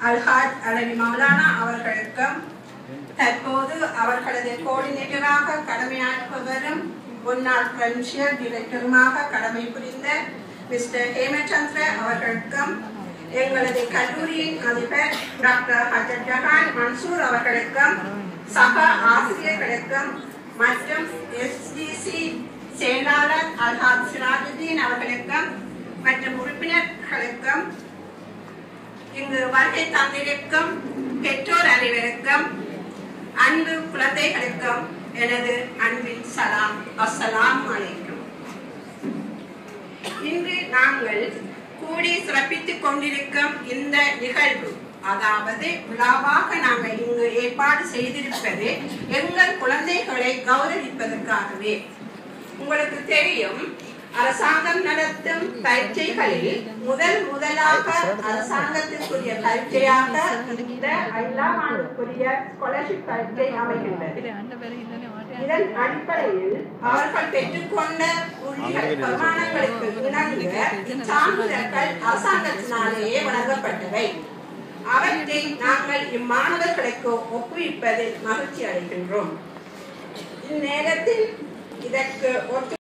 அல்ஹாஜ் அலவி மௌலானா அவர்களுக்கும் தற்போது அவர்களது கோஆர்டினேட்டராக கடமையாற்றுவரும் முன்னாள் பிரெஞ்சியல் டிரெக்டருமாக கடமை புரிந்த மிஸ்டர் ஹேமச்சந்திர அவர்களுக்கும் எங்களது கல்லூரியின் அதிபர் டாக்டர் ஹஜர் ஜஹான் மன்சூர் அவர்களுக்கும் சக ஆசிரியர்களுக்கும் மற்றும் எஸ்டிசி செயலாளர் அல்ஹாத் சிராஜுதீன் அவர்களுக்கும் மற்றும் உறுப்பினர்களுக்கும் இங்கு வருகை தந்திருக்கும் பெற்றோர் அனைவருக்கும் அன்பு குழந்தைகளுக்கும் எனது அன்பின் சலாம் அஸ்ஸலாம் அலைக்கும் இன்று நாங்கள் கூடி சிறப்பித்துக் கொண்டிருக்கும் இந்த நிகழ்வு அதாவது விழாவாக நாங்கள் இங்கு ஏற்பாடு செய்திருப்பது எங்கள் குழந்தைகளை கௌரவிப்பதற்காகவே உங்களுக்கு தெரியும் அரசாங்கம் நடத்தும் பரீட்சைகளில் முதல் முதலாக அரசாங்கத்திற்குரிய பரீட்சையாக இந்த ஐந்தாம் ஆண்டுக்குரிய ஸ்காலர்ஷிப் பரீட்சை அமைகின்றது இதன் அடிப்படையில் அவர்கள் பெற்றுக்கொண்ட உறுதிகள் பிரமாணங்களுக்கு இணங்க இச்சான்றிதழ்கள் அரசாங்கத்தினாலேயே வழங்கப்பட்டவை அவற்றை நாங்கள் இம்மாணவர்களுக்கு ஒப்புவிப்பதில் மகிழ்ச்சி அடைகின்றோம் இந்நேரத்தில் இதற்கு ஒத்து